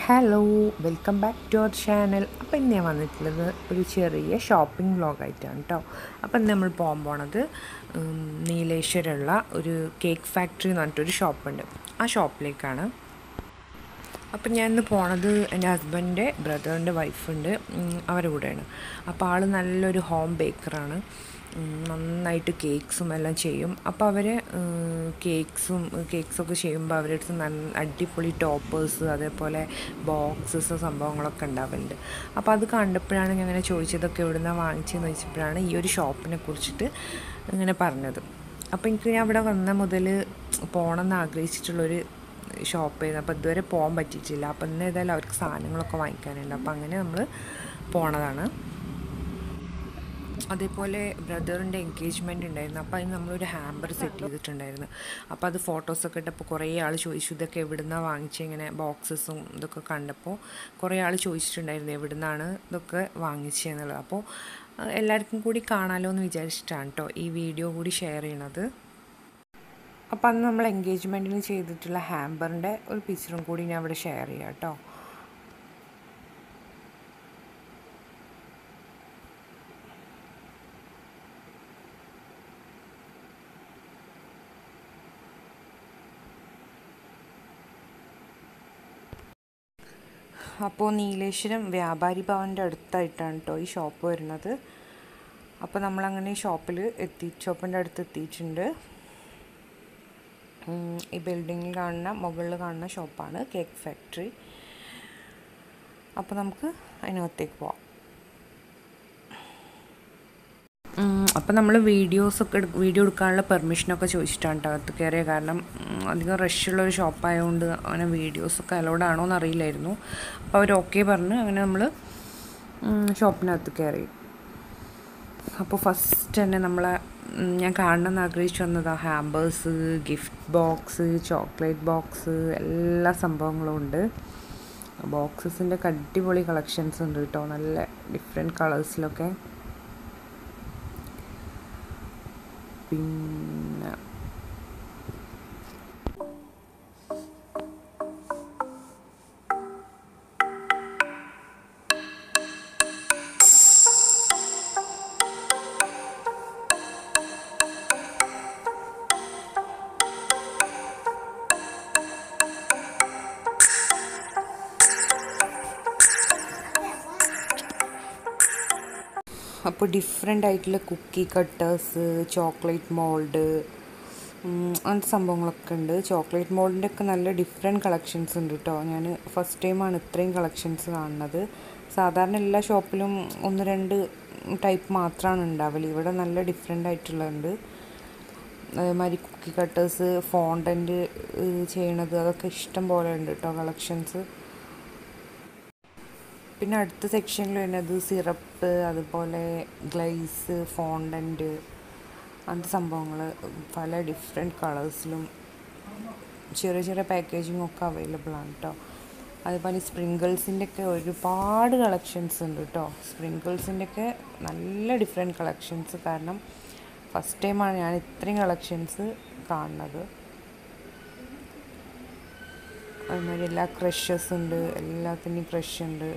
hello welcome back to our channel അപ്പോൾ ഇന്ന് ഞാൻ വന്നിട്ടുള്ളത് ഒരു ചെറിയ ഷോപ്പിംഗ് വ്ളോഗായിട്ടാണ് കേട്ടോ അപ്പോൾ ഇന്ന് നമ്മൾ പോകാൻ പോണത് ഉം, നീലേശ്വരമുള്ള ഒരു കേക്ക് ഫാക്ടറി എന്ന് പറഞ്ഞിട്ടൊരു ഷോപ്പുണ്ട് ആ ഷോപ്പിലേക്കാണ് അപ്പം ഞാൻ ഇന്ന് പോണത് എൻ്റെ ഹസ്ബൻഡിൻ്റെ ബ്രദറിൻ്റെ വൈഫുണ്ട് അവരുടെ കൂടെയാണ് അപ്പോൾ ആൾ നല്ലൊരു ഹോം ബേക്കറാണ് ഉം, നന്നായിട്ട് കേക്ക്സും എല്ലാം ചെയ്യും അപ്പോൾ അവർ കേക്ക്സും കേക്ക്സൊക്കെ ചെയ്യുമ്പോൾ അവരുടെ അടുത്ത് നല്ല അടിപൊളി ടോപ്പേഴ്സ് അതേപോലെ ബോക്സസ് സംഭവങ്ങളൊക്കെ ഉണ്ടാവലുണ്ട് അപ്പോൾ അത് കണ്ടപ്പോഴാണ് ഞാൻ ഇങ്ങനെ ചോദിച്ചതൊക്കെ എവിടുന്നാണ് വാങ്ങിച്ചതെന്ന് ചോദിച്ചപ്പോഴാണ് ഈ ഒരു ഷോപ്പിനെ കുറിച്ചിട്ട് ഇങ്ങനെ പറഞ്ഞത് അപ്പോൾ എനിക്ക് ഞാൻ അവിടെ വന്ന മുതൽ പോകണമെന്ന് ആഗ്രഹിച്ചിട്ടുള്ളൊരു ഷോപ്പ് ചെയ്യുന്നത് അപ്പോൾ ഇതുവരെ പോകാൻ പറ്റിയിട്ടില്ല അപ്പോൾ ഇന്ന് ഏതായാലും അവർക്ക് സാധനങ്ങളൊക്കെ വാങ്ങിക്കാനുണ്ട് അപ്പോൾ അങ്ങനെ നമ്മൾ പോണതാണ് അതേപോലെ ബ്രദറിൻ്റെ എൻഗേജ്മെൻറ്റ് ഉണ്ടായിരുന്നു അപ്പോൾ അതിന് നമ്മളൊരു ഹാമ്പർ സെറ്റ് ചെയ്തിട്ടുണ്ടായിരുന്നു അപ്പോൾ അത് ഫോട്ടോസൊക്കെ ഇട്ടപ്പോൾ കുറേ ആൾ ചോദിച്ചു ഇതൊക്കെ എവിടുന്നാണ് വാങ്ങിച്ചത് ഇങ്ങനെ ബോക്സസും ഇതൊക്കെ കണ്ടപ്പോൾ കുറേ ആൾ ചോദിച്ചിട്ടുണ്ടായിരുന്നു എവിടുന്നാണ് ഇതൊക്കെ വാങ്ങിച്ചതെന്നുള്ളത് അപ്പോൾ അഹ് എല്ലാവർക്കും കൂടി കാണാമല്ലോ എന്ന് വിചാരിച്ചിട്ടാണ് കേട്ടോ ഈ വീഡിയോ കൂടി ഷെയർ ചെയ്യണത് അപ്പോൾ അന്ന് നമ്മൾ എൻഗേജ്മെൻറ്റിന് ചെയ്തിട്ടുള്ള ഹാമ്പറിൻ്റെ ഒരു പിക്ചറും കൂടി ഞാൻ അവിടെ ഷെയർ ചെയ്യാം കേട്ടോ അപ്പോൾ നീലേശ്വരം വ്യാപാരി ഭവൻ്റെ അടുത്തായിട്ടാണ് കേട്ടോ ഈ ഷോപ്പ് വരുന്നത് അപ്പോൾ നമ്മളങ്ങനെ ഈ ഷോപ്പിൽ എത്തി ഷോപ്പിൻ്റെ അടുത്ത് എത്തിയിട്ടുണ്ട് ഉം, ഈ ബിൽഡിങ്ങിൽ കാണുന്ന മുകളിൽ കാണുന്ന ഷോപ്പാണ് കേക്ക് ഫാക്ടറി അപ്പോൾ നമുക്ക് അതിനകത്തേക്ക് പോവാം അപ്പോൾ നമ്മൾ വീഡിയോസൊക്കെ എടു വീഡിയോ എടുക്കാനുള്ള പെർമിഷനൊക്കെ ചോദിച്ചിട്ടാണ് കേട്ടോ അകത്ത് കയറിയ കാരണം ഉം, അധികം റഷുള്ള ഒരു ഷോപ്പായതുകൊണ്ട് അങ്ങനെ വീഡിയോസൊക്കെ അലൗഡ് ആണോ എന്ന് അറിയില്ലായിരുന്നു അപ്പോൾ അവർ ഓക്കെ പറഞ്ഞ് അങ്ങനെ നമ്മൾ ഷോപ്പിനകത്ത് കയറി അപ്പോൾ ഫസ്റ്റ് തന്നെ നമ്മളെ ഉം, ഞാൻ കാണണമെന്ന് ആഗ്രഹിച്ചു വന്നത് hampers gift box chocolate box എല്ലാ സംഭവങ്ങളും ഉണ്ട് ബോക്സസിൻ്റെ ഒക്കെ അടിപൊളി കളക്ഷൻസ് ഉണ്ട് കേട്ടോ നല്ല ഡിഫറെൻറ്റ് കളേഴ്സിലൊക്കെ പിന്നെ അപ്പോൾ ഡിഫറെൻ്റ് ആയിട്ടുള്ള കുക്കി കട്ടേഴ്സ് ചോക്ലേറ്റ് മോൾഡ് അങ്ങനത്തെ സംഭവങ്ങളൊക്കെ ഉണ്ട് ചോക്ലേറ്റ് മോൾഡിൻ്റെ ഒക്കെ നല്ല ഡിഫറെൻറ്റ് കളക്ഷൻസ് ഉണ്ട് കേട്ടോ ഞാൻ ഫസ്റ്റ് ടൈമാണ് ഇത്രയും കളക്ഷൻസ് കാണുന്നത് സാധാരണ എല്ലാ ഷോപ്പിലും ഒന്ന് രണ്ട് ടൈപ്പ് മാത്രമാണ് ഉണ്ടാവല് ഇവിടെ നല്ല ഡിഫറെൻ്റ് ആയിട്ടുള്ളുണ്ട് അതേമാതിരി കുക്കി കട്ടേഴ്സ് ഫോണ്ടൻറ്റ് ചെയ്യണത് അതൊക്കെ ഇഷ്ടം പോലെ ഉണ്ട് കേട്ടോ കളക്ഷൻസ് പിന്നെ അടുത്ത സെക്ഷനിൽ വരുന്നത് സിറപ്പ് അതുപോലെ ഗ്ലൈസ് ഫോണ്ടൻറ്റ് അങ്ങനത്തെ സംഭവങ്ങൾ പല ഡിഫറെൻറ്റ് കളേഴ്സിലും ചെറിയ ചെറിയ പാക്കേജിങ് ഒക്കെ അവൈലബിൾ ആണ് കേട്ടോ അതുപോലെ സ്പ്രിങ്കിൾസിൻ്റെ ഒക്കെ ഒരുപാട് കളക്ഷൻസ് ഉണ്ട് കേട്ടോ സ്പ്രിങ്കിൾസിൻ്റെ ഒക്കെ നല്ല ഡിഫറെൻറ്റ് കളക്ഷൻസ് കാരണം ഫസ്റ്റ് ടൈമാണ് ഞാൻ ഇത്രയും കളക്ഷൻസ് കാണുന്നത് അതുമാതിരി എല്ലാ ക്രഷസ് ഉണ്ട് എല്ലാത്തിൻ്റെയും ക്രഷ് ഉണ്ട്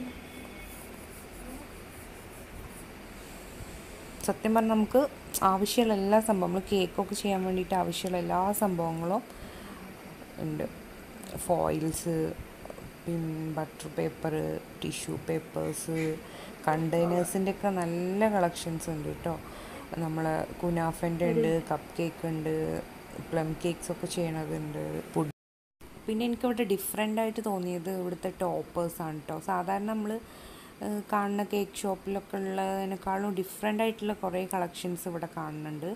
സത്യം പറഞ്ഞാൽ നമുക്ക് ആവശ്യമുള്ള എല്ലാ സംഭവം നമ്മൾ കേക്കൊക്കെ ചെയ്യാൻ വേണ്ടിയിട്ട് ആവശ്യമുള്ള എല്ലാ സംഭവങ്ങളും ഉണ്ട് ഫോയിൽസ് പിന്നെ ബട്ടർ പേപ്പർ ടിഷ്യൂ പേപ്പേഴ്സ് കണ്ടെയ്നേഴ്സിൻ്റെ ഒക്കെ നല്ല കളക്ഷൻസ് ഉണ്ട് കേട്ടോ നമ്മളെ കുനാഫൻ്റെ ഉണ്ട് കപ്പ് കേക്ക് ഉണ്ട് പ്ലം കേക്ക്സ് ഒക്കെ ചെയ്യണതുണ്ട് പുഡ് പിന്നെ എനിക്കവിടെ ഡിഫറെൻ്റ് ആയിട്ട് തോന്നിയത് ഇവിടുത്തെ ടോപ്പേഴ്സാണ് കേട്ടോ സാധാരണ നമ്മൾ കാണുന്ന കേക്ക് ഷോപ്പിലൊക്കെ ഉള്ളതിനേക്കാളും ഡിഫറെൻ്റ് ആയിട്ടുള്ള കുറേ കളക്ഷൻസ് ഇവിടെ കാണുന്നുണ്ട്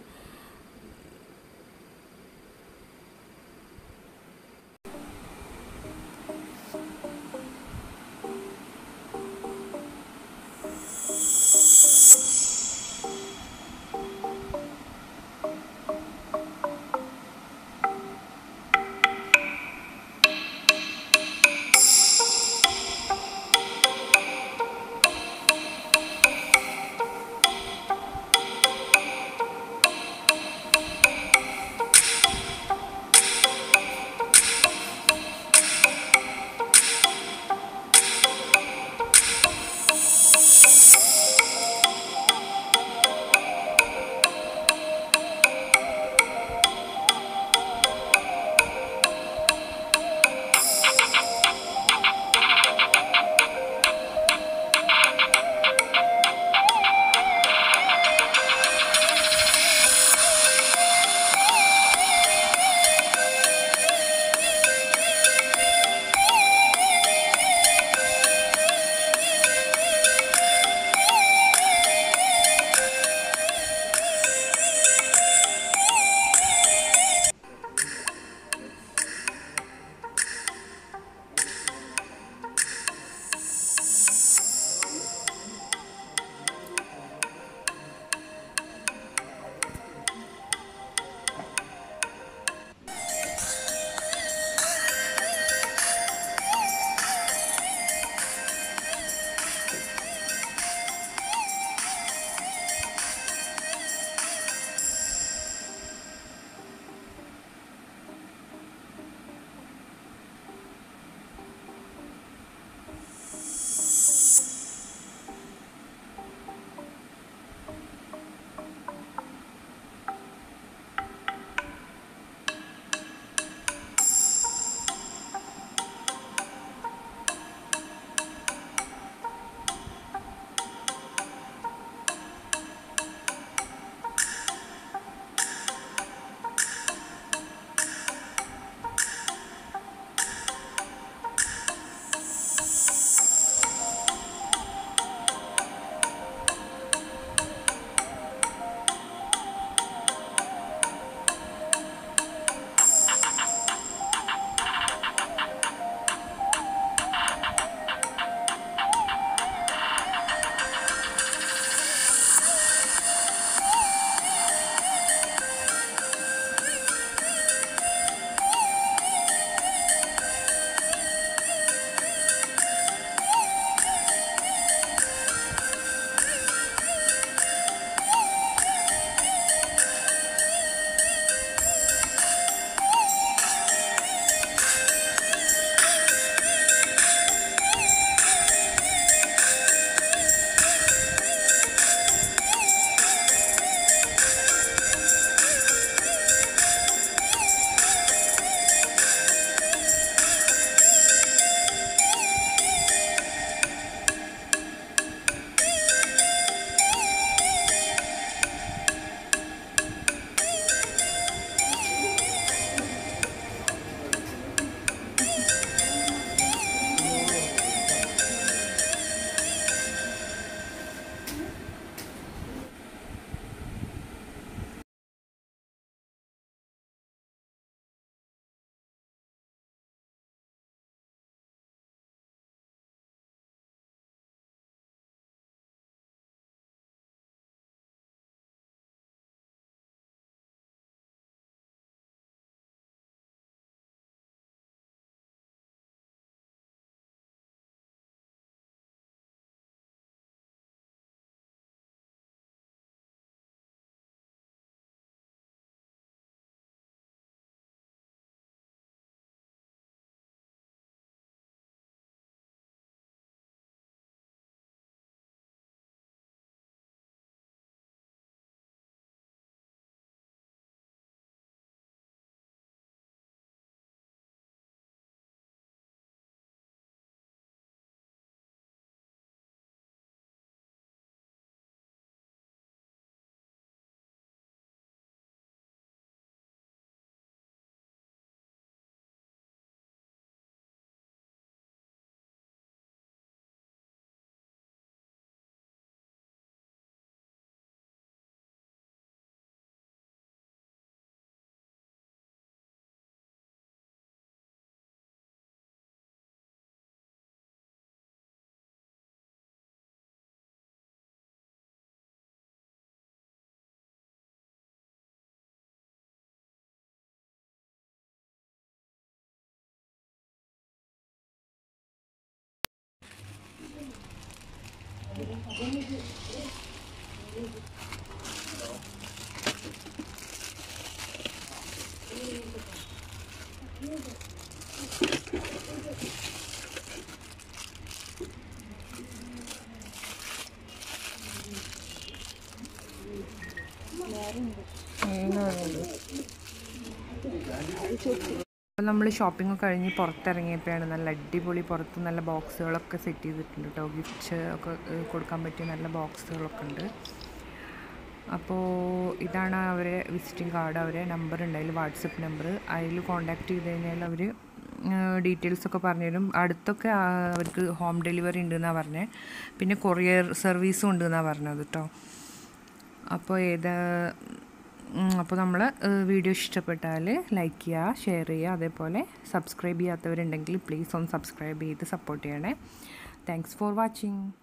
അപ്പോൾ നമ്മൾ ഷോപ്പിംഗ് കഴിഞ്ഞ് പുറത്തിറങ്ങിയപ്പോഴാണ് നല്ല അടിപൊളി പുറത്ത് നല്ല ബോക്സുകളൊക്കെ സെറ്റ് ചെയ്തിട്ടുണ്ട് കേട്ടോ ഗിഫ്റ്റ്സ് ഒക്കെ ഏഹ്, കൊടുക്കാൻ പറ്റിയ നല്ല ബോക്സുകളൊക്കെ ഉണ്ട് അപ്പോൾ ഇതാണ് അവരെ വിസിറ്റിംഗ് കാർഡ് അവരെ നമ്പർ ഉണ്ട് അതിൽ വാട്സപ്പ് നമ്പർ അതിൽ കോൺടാക്ട് ചെയ്ത് കഴിഞ്ഞാൽ അവർ ഡീറ്റെയിൽസ് ഒക്കെ പറഞ്ഞുതരും അടുത്തൊക്കെ ആ, അവർക്ക് ഹോം ഡെലിവറി ഉണ്ടെന്നാണ് പറഞ്ഞത് പിന്നെ കൊറിയർ സർവീസും ഉണ്ടെന്നാണ് പറഞ്ഞത് കേട്ടോ അപ്പോൾ ഏത് ഉം, അപ്പോൾ നമ്മൾ വീഡിയോ ഇഷ്ടപ്പെട്ടാൽ ലൈക്ക് ചെയ്യുക ഷെയർ ചെയ്യുക അതേപോലെ സബ്സ്ക്രൈബ് ചെയ്യാത്തവരുണ്ടെങ്കിൽ പ്ലീസ് ഒന്ന് സബ്സ്ക്രൈബ് ചെയ്ത് സപ്പോർട്ട് ചെയ്യണേ താങ്ക്സ് ഫോർ വാച്ചിങ്